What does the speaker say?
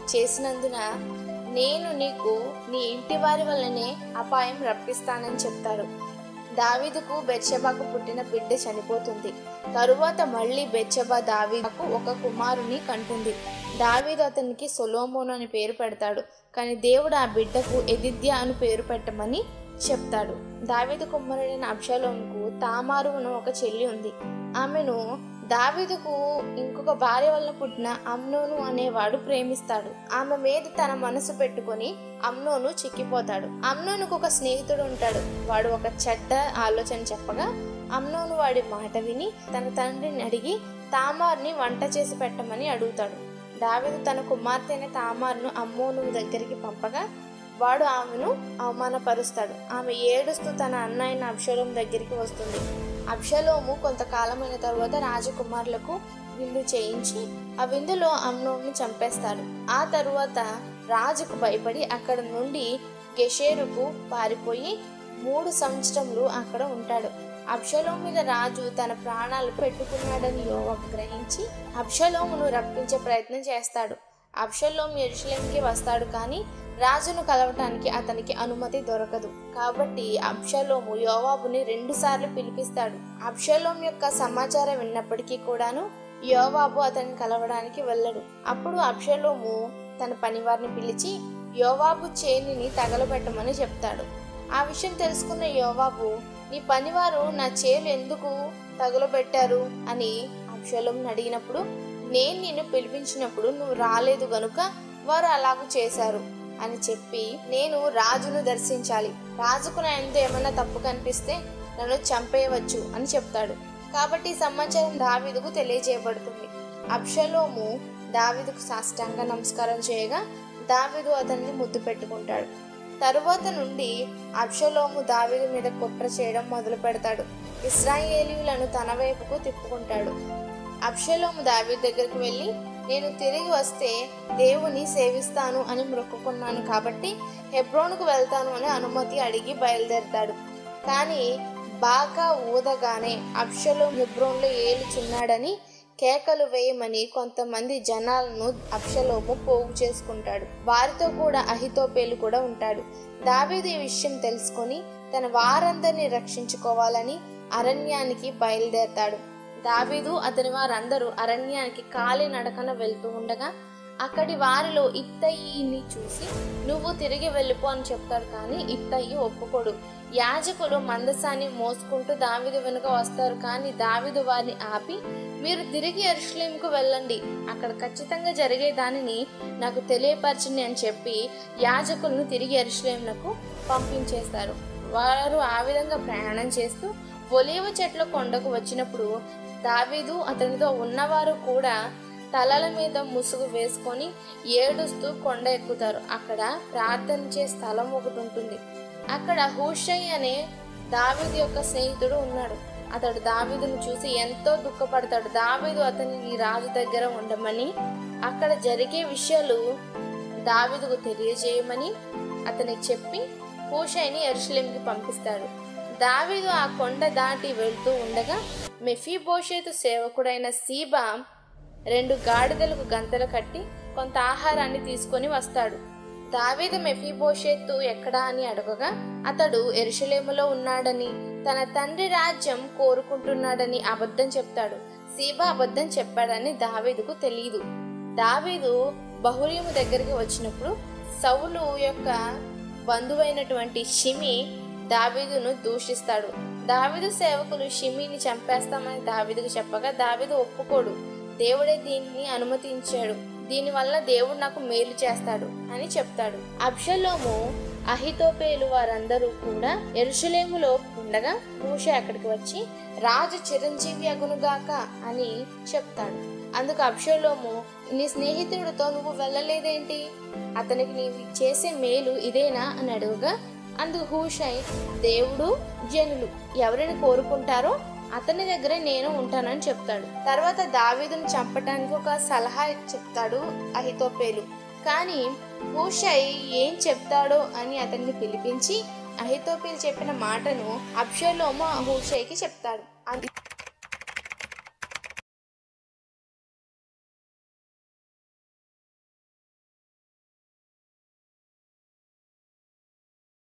చేసినందున నేను నీకు నీ ఇంటి వారి వల్లనే అపాయం రప్పిస్తానని చెప్తాడు దావీదుకు బెత్షెబాకు పుట్టిన బిడ్డ చనిపోతుంది తరువాత మళ్ళీ బెత్షెబా దావీదుకు ఒక కుమారుని కంటుంది దావీదు అతనికి సొలోమోను అని పేరు పెడతాడు కానీ దేవుడు ఆ బిడ్డకు ఎదిద్య అని పేరు పెట్టమని చెప్తాడు దావీదు కుమారుడైన అబ్షాలోంకు తామారు అను ఒక చెల్లి ఉంది ఆమెను దావీదుకు ఇంకొక భార్య వల్ల పుట్టిన అమ్నోను అనేవాడు ప్రేమిస్తాడు ఆమె మీద తన మనసు పెట్టుకొని అమ్నోను చిక్కిపోతాడు అమ్నోనుకు ఒక స్నేహితుడు ఉంటాడు వాడు ఒక చెడ్డ ఆలోచన చెప్పగా అమ్నోను వాడి మాట విని తన తండ్రిని అడిగి తామార్ని వంట చేసి పెట్టమని అడుగుతాడు దావీదు తన కుమార్తె అయిన తామార్ను అమ్మోను దగ్గరికి పంపగా వాడు ఆమెను అవమానపరుస్తాడు ఆమె ఏడుస్తూ తన అన్న అయిన అబ్షలోం దగ్గరికి వస్తుంది అబ్షలోము కొంతకాలమైన తర్వాత రాజకుమారులకు విందు చేయించి ఆ విందులో అమ్నోను చంపేస్తాడు ఆ తరువాత రాజుకు భయపడి అక్కడ నుండి గెషేరుకు పారిపోయి మూడు సంవత్సరములు అక్కడ ఉంటాడు అబ్షలోం మీద రాజు తన ప్రాణాలు పెట్టుకున్నాడని యోవాబు గ్రహించి అబ్షలోమును రప్పించే ప్రయత్నం చేస్తాడు అబ్షలోం ఎరుషలేంకి వస్తాడు కానీ రాజును కలవటానికి అతనికి అనుమతి దొరకదు కాబట్టి అబ్షలోము యోవాబుని రెండుసార్లు పిలిపిస్తాడు అబ్షలోం యొక్క సమాచారం విన్నప్పటికీ కూడాను యోవాబు అతన్ని కలవడానికి వెళ్ళడు అప్పుడు అబ్షలోము తన పనివారిని పిలిచి యోవాబు చేనిని తగలబెట్టమని చెప్తాడు ఆ విషయం తెలుసుకున్న యోవాబు నీ పనివారు నా చేలు ఎందుకు తగులబెట్టారు అని అబ్షలోం అడిగినప్పుడు నేను నిన్ను పిలిపించినప్పుడు నువ్వు రాలేదు గనుక వారు అలాగూ చేశారు అని చెప్పి నేను రాజును దర్శించాలి రాజుకు నా ఎందు ఏమన్నా తప్పు కనిపిస్తే నన్ను చంపేయవచ్చు అని చెప్తాడు కాబట్టి ఈ సమాచారం దావీదుకు తెలియజేయబడుతుంది అబ్షలోము దావీదుకు సాష్టాంగ నమస్కారం చేయగా దావీదు అతన్ని ముద్దు పెట్టుకుంటాడు తరువాత నుండి అబ్షలోము దావీదు మీద కుట్ర చేయడం మొదలు పెడతాడు ఇస్రాయేలీయులను తన వైపుకు తిప్పుకుంటాడు అబ్షలోము దావీదు దగ్గరికి వెళ్ళి నేను తిరిగి వస్తే దేవుని సేవిస్తాను అని మొక్కుకున్నాను కాబట్టి హెబ్రోనుకు వెళ్తాను అని అనుమతి అడిగి బయలుదేరతాడు కానీ బాగా ఊదగానే అబ్షలోం హెబ్రోన్లో ఏలుచున్నాడని కేకలు వేయమని కొంతమంది జనాలను అబ్షలోము పోగు చేసుకుంటాడు వారితో కూడా అహితోపేలు కూడా ఉంటాడు దావీదు ఈ విషయం తెలుసుకొని తన వారందరినీ రక్షించుకోవాలని అరణ్యానికి బయలుదేరతాడు దావీదు అతని వారందరూ అరణ్యానికి కాలి నడకన వెళ్తూ ఉండగా అక్కడి వారిలో ఇత్తయిని చూసి నువ్వు తిరిగి వెళ్ళిపో అని చెప్తాడు కానీ ఇత్తయి ఒప్పుకోడు యాజకులు మందసాన్ని మోసుకుంటూ దావిదు వెనుక వస్తారు కానీ దావిదు వారిని ఆపి మీరు తిరిగి ఎరుషులేంకు వెళ్ళండి అక్కడ ఖచ్చితంగా జరిగే దానిని నాకు తెలియపరచండి అని చెప్పి యాజకులను తిరిగి ఎరుషులేంలకు పంపించేస్తారు వారు ఆ విధంగా ప్రయాణం చేస్తూ ఒలీవ చెట్ల కొండకు వచ్చినప్పుడు దావీదు అతనితో ఉన్నవారు కూడా తలల మీద ముసుగు వేసుకొని ఏడుస్తూ కొండ ఎక్కుతారు అక్కడ ప్రార్థించే స్థలం ఒకటి ఉంటుంది అక్కడ హూషై అనే దావీదు యొక్క స్నేహితుడు ఉన్నాడు అతడు దావీదును చూసి ఎంతో దుఃఖపడతాడు దావీదు అతనిని రాజు దగ్గర ఉండమని అక్కడ జరిగే విషయాలు దావీదుకు తెలియజేయమని అతనికి చెప్పి హూషైని ఎరుషలేంకి పంపిస్తాడు దావీదు ఆ కొండ దాటి వెళ్తూ ఉండగా మెఫీబోషేతు సేవకుడైన సీబా రెండు గాడిదలకు గంతలు కట్టి కొంత ఆహారాన్ని తీసుకొని వస్తాడు దావీదు మెఫీబోషేత్తు ఎక్కడా అని అడగగా అతడు ఎరుషలేములో ఉన్నాడని తన తండ్రి రాజ్యం కోరుకుంటున్నాడని అబద్ధం చెప్తాడు సీబా అబద్ధం చెప్పాడని దావీదుకు తెలియదు దావీదు బహురీము దగ్గరికి వచ్చినప్పుడు సౌలు యొక్క బంధువైనటువంటి షిమి దావీదును దూషిస్తాడు దావీదు సేవకులు షిమిని చంపేస్తామని దావీదుకు చెప్పగా దావీదు ఒప్పుకోడు దేవుడే దీన్ని అనుమతించాడు దీనివల్ల దేవుడు నాకు మేలు చేస్తాడు అని చెప్తాడు అబ్షలోము అహితోపేలు వారందరూ కూడా ఎరుషలేములో ఉండగా మూష అక్కడికి వచ్చి రాజు చిరంజీవి అగునుగాక అని చెప్తాడు అందుకు అబ్షలోము నీ స్నేహితుడితో నువ్వు వెళ్ళలేదేంటి అతనికి నీవు చేసే మేలు ఇదేనా అని అడుగుగా అందుకు హూషై దేవుడు జనులు ఎవరిని కోరుకుంటారో అతని దగ్గరే నేను ఉంటానని చెప్తాడు తర్వాత దావీదును చంపటానికి ఒక సలహా చెప్తాడు అహితోపేలు కానీ హూషై ఏం చెప్తాడో అని అతన్ని పిలిపించి అహితోపేలు చెప్పిన మాటను అబ్షలోము హూషైకి చెప్తాడు